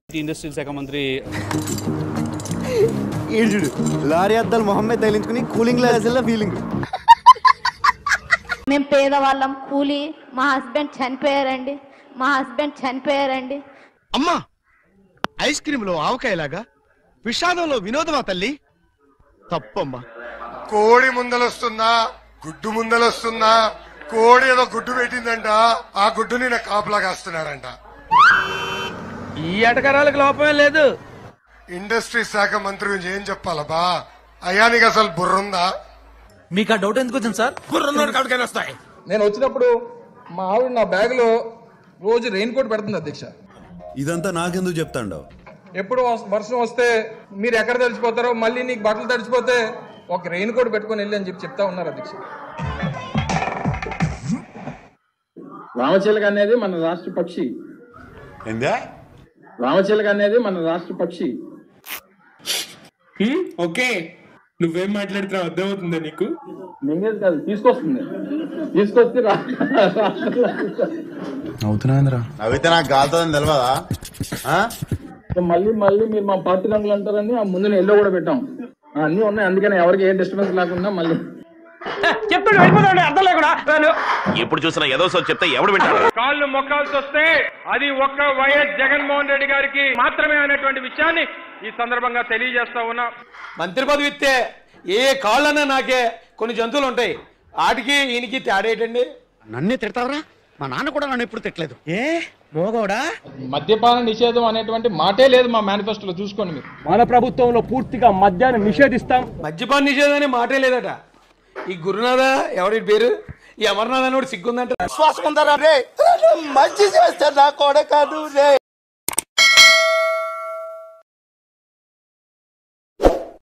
Industrial శాఖ మంత్రి ఈడు లారీ అద్దాలు మొహమ్మద్ తగిలించుకుని కూలింగ్ గ్లాసుల్లో ఫీలింగ్ మేము పేదవాళ్ళం కూలి మా హస్బెండ్ చనిపోయారండి మా హస్బెండ్ చనిపోయారండి అమ్మా ఐస్ క్రీమ్ లో ఆవకాయలాగా విషాదంలో వినోదమా తల్లి తప్పమ్మా కోడి ముందలొస్తుందా గుడ్డు ముందలొస్తుందా కోడి ఏదో గుడ్డు పెట్టిందంట ఆ గుడ్డుని నా కాపలా కాస్తున్నాడంట ఈ ఎటకరాలకు లోపమే లేదు ఇండస్ట్రీ శాఖ మంత్రి గురించి ఏం చెప్పాలబ్బా అయ్యా నీకు అసలు బుర్రుందా మీకు ఆ డౌట్ ఎందుకు వచ్చింది సార్ నేను వచ్చినప్పుడు మా ఆవిడ నా బ్యాగ్లో రోజు రెయిన్ కోట్ పెడుతుంది అధ్యక్ష ఇదంతా నాకెందుకు చెప్తాండవు ఎప్పుడు వస్- వర్షం వస్తే మీరు ఎక్కడ తడిచిపోతారో మళ్ళీ నీకు బట్టలు తడిచిపోతే ఒక రెయిన్ కోట్ పెట్టుకొని వెళ్ళి అని చెప్పి చెప్తా ఉన్నారు అధ్యక్ష రామచిలక అనేది మన రాష్ట్ర పక్షి ఏందా రామచిలక అనేది మన రాష్ట్ర పక్షి ఓకే నువ్వేం మాట్లాడుతున్నావు అర్థమవుతుందా నీకు మింగేది కాదు తీసుకొస్తుంది తీసుకొస్తే రా- అవుతున్నాంద్రా నవ్వితే నాకు కాలుతుందని తెలియదా ఆ? సో మళ్ళీ మళ్ళీ మీరు మా పార్టీ రంగులు అంటారని ఆ ముందు ఎల్లో కూడా పెట్టాం ఆ, అన్నీ ఉన్నాయి అందుకని ఎవరికి ఏ డిస్టర్బెన్స్ లేకుండా మళ్ళీ ఎప్పుడు చూసినా ఏదో సో చెప్తే ఎవడు వింటాడు కాళ్ళు మొక్కాల్సి వస్తే అది ఒక్క వైఎస్ జగన్మోహన్ రెడ్డి గారికి మాత్రమే అనేటువంటి విషయాన్ని ఈ సందర్భంగా తెలియజేస్తా ఉన్నా మంత్రి పదవి ఇస్తే ఏ కాళ్ళన్నా నాకే కొన్ని జంతువులు ఉంటాయి వాటికి ఈయనకి తేడా ఏంటండి నన్నే తిడతావరా మా నాన్న కూడా నన్ను ఎప్పుడు తిట్టలేదు ఏ మోగోడా మద్యపాన నిషేధం అనేటువంటి మాటే లేదు మా మేనిఫెస్టోలో చూసుకోండి మీరు మన ప్రభుత్వంలో పూర్తిగా మద్యాన్ని నిషేధిస్తాం మద్యపాన నిషేధం అనే మాటే లేదట ఈ గురునాథ ఎవడి పేరు ఈ అమర్నాథ్ అని సిగ్గుందంట విశ్వాసం ఉందరా రే మంచి చేస్తే నా కూడా కాదు రే